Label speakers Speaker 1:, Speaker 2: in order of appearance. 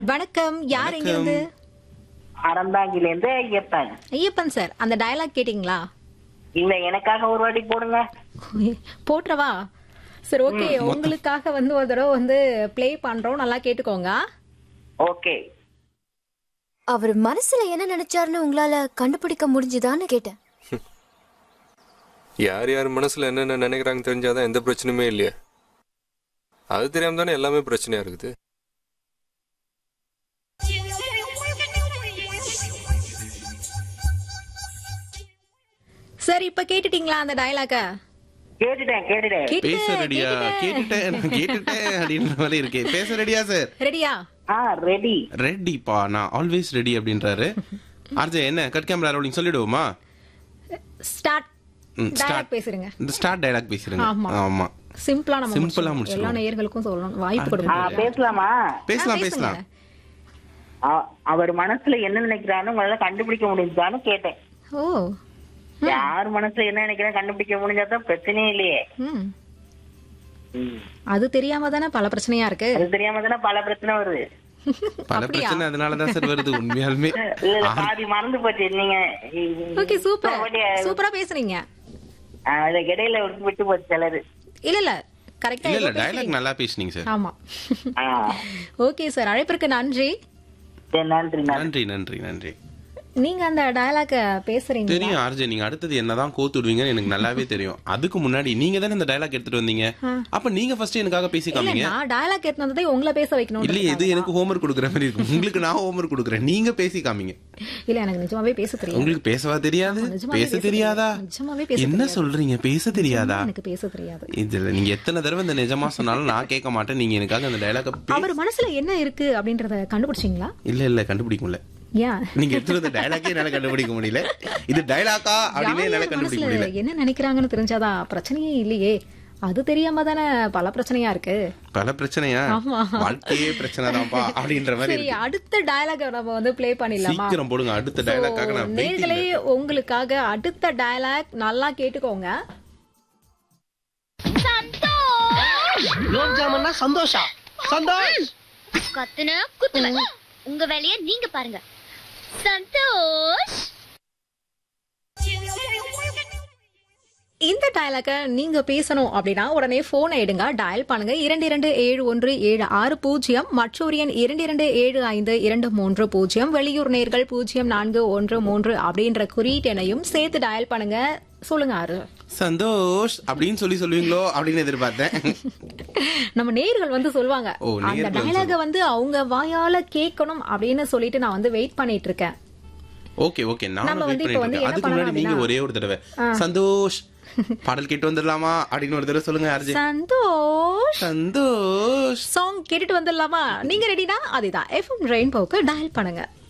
Speaker 1: வணக்கம் யார் எங்க இருந்து
Speaker 2: அறந்தாங்கில இருந்து ஐயப்பன்
Speaker 1: ஐயப்பன் சார் அந்த டயலாக் கேட்டிங்களா
Speaker 2: இல்ல எனக்காக ஒரு வாட்டி போடுங்க
Speaker 1: போட்டுறவா சரி ஓகே உங்களுக்காக வந்து ஒரு தடவை வந்து ப்ளே பண்றோம் நல்லா கேட்டுக்கோங்க
Speaker 2: ஓகே
Speaker 3: அவர் மனசுல என்ன நினைச்சாருன்னு உங்களால கண்டுபிடிக்க முடிஞ்சுதான்னு கேட்டேன்
Speaker 4: யார் யார் மனசுல என்னென்ன நினைக்கிறாங்க தெரிஞ்சாதான் எந்த பிரச்சனையுமே இல்லையே அது தெரியாம தானே எல்லாமே பிரச்சனையா இருக்குது
Speaker 1: சார் இப்ப கேட்டுட்டீங்களா அந்த டயலாக
Speaker 2: கேட்டுட்டேன் கேட்டுட்டேன்
Speaker 5: பேச ரெடியா கேட்டுட்டேன் நான் கேட்டுட்டேன் அப்படின்ற மாதிரி இருக்கே பேச ரெடியா சார்
Speaker 1: ரெடியா
Speaker 2: ஆ ரெடி
Speaker 5: ரெடிப்பா நான் ஆல்வேஸ் ரெடி அப்படின்றாரு ஆர்ஜே என்ன கட் கேமரா ரோலிங் சொல்லிடுவோமா
Speaker 1: ஸ்டார்ட்
Speaker 5: ம்,
Speaker 1: டயலாக்
Speaker 5: start.
Speaker 1: பேசுறீங்க
Speaker 5: இந்த ஸ்டார்ட் டயலாக் பேசுறேங்க
Speaker 1: ஆமா.
Speaker 5: ஆமா
Speaker 1: சிம்பிளா நம்ம
Speaker 5: Simple ஆ
Speaker 1: முடிச்சிடணும்.
Speaker 5: முடிச்சிடணும்.
Speaker 1: எல்லா நேயர்களுக்கும் சொல்லணும் வாய்ப்பு
Speaker 2: ஆ
Speaker 1: கொடுங்க
Speaker 2: பேசலாமா
Speaker 5: பேசலாம்
Speaker 1: ஆ,
Speaker 5: பேசலாம்
Speaker 1: பேசுங்க.
Speaker 2: அ- அவர் மனசுல என்ன நினைக்கிறான்னு உங்களால கண்டுபிடிக்க முடிஞ்சான்னு கேட்டேன்
Speaker 1: ஓ
Speaker 2: யார் மனசுல என்ன நினைக்கிறேன் கண்டுபிடிக்க முடிஞ்சாதான் பிரச்சனையே இல்லையே
Speaker 1: ம்
Speaker 2: ம்.
Speaker 1: அது தெரியாம தானே பல பிரச்சனையா இருக்கு
Speaker 2: அது தெரியாம தானே பல பிரச்சனை வருது
Speaker 5: பல பிரச்சனை அதனாலதான் சார் வருது உண்மையாலுமே
Speaker 2: இல்ல இல்ல, பாதி மறந்து போச்சு நீங்க
Speaker 1: ஓகே சூப்பர்
Speaker 2: மறுபடி,
Speaker 1: சூப்பரா பேசுறீங்க
Speaker 2: ஆ, அதுக்கு இடையில விட்டு விட்டு போச்சு சிலரு
Speaker 1: இல்ல இல்ல கரெக்டா
Speaker 5: இல்ல இல்ல டயலாக் நல்லா பேசுனீங்க சார்
Speaker 1: ஆமா
Speaker 2: ஆ,
Speaker 1: ஓகே சார் அழைப்பிற்கு நன்றி
Speaker 2: சரி, நன்றி நன்றி
Speaker 5: நன்றி நன்றி நன்றி
Speaker 1: நீங்க அந்த டயலாக பேசுறீங்க
Speaker 5: தெரியும் ஆர்ஜே நீங்க அடுத்தது என்னதான் கோத்துடுவீங்கன்னு எனக்கு நல்லாவே தெரியும் அதுக்கு முன்னாடி நீங்க தானே இந்த டயலாக் எடுத்துட்டு வந்தீங்க அப்ப நீங்க ஃபர்ஸ்ட் எனக்காக பேசி
Speaker 1: இல்ல
Speaker 5: காமிங்க
Speaker 1: நான் டயலாக் எடுத்து வந்ததே உங்களை பேச வைக்கணும்
Speaker 5: இல்ல இது எனக்கு ஹோம்ஒர்க் கொடுக்குற மாதிரி இருக்கு உங்களுக்கு நான் ஹோம்ஒர்க் கொடுக்குறேன் நீங்க பேசி காமிங்க
Speaker 1: இல்ல எனக்கு நிஜமாவே பேச தெரியும்
Speaker 5: உங்களுக்கு பேசவா தெரியாது
Speaker 1: நிஜமாவே
Speaker 5: பேச
Speaker 1: பேச
Speaker 5: தெரியாதா
Speaker 1: தெரியாது. நிஜமாவே பேச
Speaker 5: என்ன
Speaker 1: தெரியாது.
Speaker 5: சொல்றீங்க பேச தெரியாதா
Speaker 1: எனக்கு பேச தெரியாது
Speaker 5: இதுல நீங்க எத்தனை தடவை இந்த நிஜமா சொன்னாலும் நான் கேட்க மாட்டேன் நீங்க எனக்காக அந்த டயலாக
Speaker 1: அவர் மனசுல என்ன இருக்கு அப்படின்றத கண்டுபிடிச்சீங்களா
Speaker 5: இல்ல இல்ல கண்டுபிடிக்க முடியல
Speaker 1: ஏன்
Speaker 5: நீங்க எடுத்துட்டு வந்த டயலாக்கே என்னால கண்டுபிடிக்க முடியல இது டயலாக்கா அப்படின்னு
Speaker 1: யார்
Speaker 5: என்னால
Speaker 1: யார்
Speaker 5: கண்டுபிடிக்க
Speaker 1: மனசுல
Speaker 5: முடியல
Speaker 1: என்ன நினைக்கிறாங்கன்னு தெரிஞ்சாதான் பிரச்சனையே இல்லையே அது தெரியாம தானே பல பிரச்சனையா இருக்கு
Speaker 5: பல பிரச்சனையா
Speaker 1: ஆமா.
Speaker 5: வாழ்க்கையே பிரச்சனை தான்ப்பா அப்படின்ற மாதிரி
Speaker 1: சரி
Speaker 5: இருக்கு.
Speaker 1: அடுத்த டயலாக நம்ம வந்து ப்ளே பண்ணிடலாமா
Speaker 5: சீக்கிரம் போடுங்க அடுத்த டயலாக்காக நான் waiting ல
Speaker 1: நேர்களே
Speaker 5: இருக்கேன்.
Speaker 1: உங்களுக்காக அடுத்த டயலாக் நல்லா கேட்டுக்கோங்க
Speaker 6: குலோப் ஜாமுன்னா சந்தோஷம் சந்தோஷ்
Speaker 7: கத்துன குத்துவேன் உங்க வேலைய நீங்க பாருங்க சந்தோஷ்
Speaker 1: இந்த டயலாக நீங்க பேசணும் அப்படின்னா உடனே போனை எடுங்க டயல் பண்ணுங்க இரண்டு இரண்டு ஏழு ஒன்று ஏழு ஆறு பூஜ்ஜியம் மற்றொரு எண் இரண்டு இரண்டு ஏழு ஐந்து இரண்டு மூன்று பூஜ்ஜியம் வெளியூர் நேர்கள் பூஜ்ஜியம் நான்கு ஒன்று மூன்று அப்படின்ற குறியீட்டெனையும் சேர்த்து டயல் பண்ணுங்க சொல்லுங்க ஆறு
Speaker 5: சந்தோஷ் அப்படின்னு சொல்லி சொல்லுவீங்களோ அப்படின்னு எதிர்பார்த்தேன்
Speaker 1: நம்ம நேர்கள் வந்து சொல்லுவாங்க
Speaker 5: ஓ,
Speaker 1: அந்த
Speaker 5: நேர்கள்
Speaker 1: டயலாக வந்து அவங்க வாயால கேட்கணும் அப்படின்னு சொல்லிட்டு நான் வந்து வெயிட் பண்ணிட்டு இருக்கேன்
Speaker 5: ஓகே ஓகே
Speaker 1: நம்ம
Speaker 5: நானும்
Speaker 1: வந்து
Speaker 5: வெயிட்
Speaker 1: இப்ப
Speaker 5: பண்ணிட்டு
Speaker 1: வந்து
Speaker 5: இருக்கேன்
Speaker 1: என்ன
Speaker 5: அதுக்கு முன்னாடி நீங்க
Speaker 1: பண்ணலாம்
Speaker 5: ஒரே ஒரு தடவை சந்தோஷ் பாடல் கேட்டு வந்துடலாமா அப்படின்னு ஒரு தடவை சொல்லுங்க அர்ஜுன்
Speaker 1: சந்தோஷ்
Speaker 5: சந்தோஷ்
Speaker 1: சாங் கேட்டுட்டு வந்துடலாமா நீங்க ரெடினா அதுதான் எஃப்எம் ரெயின்போக்கு டயல் பண்ணுங்க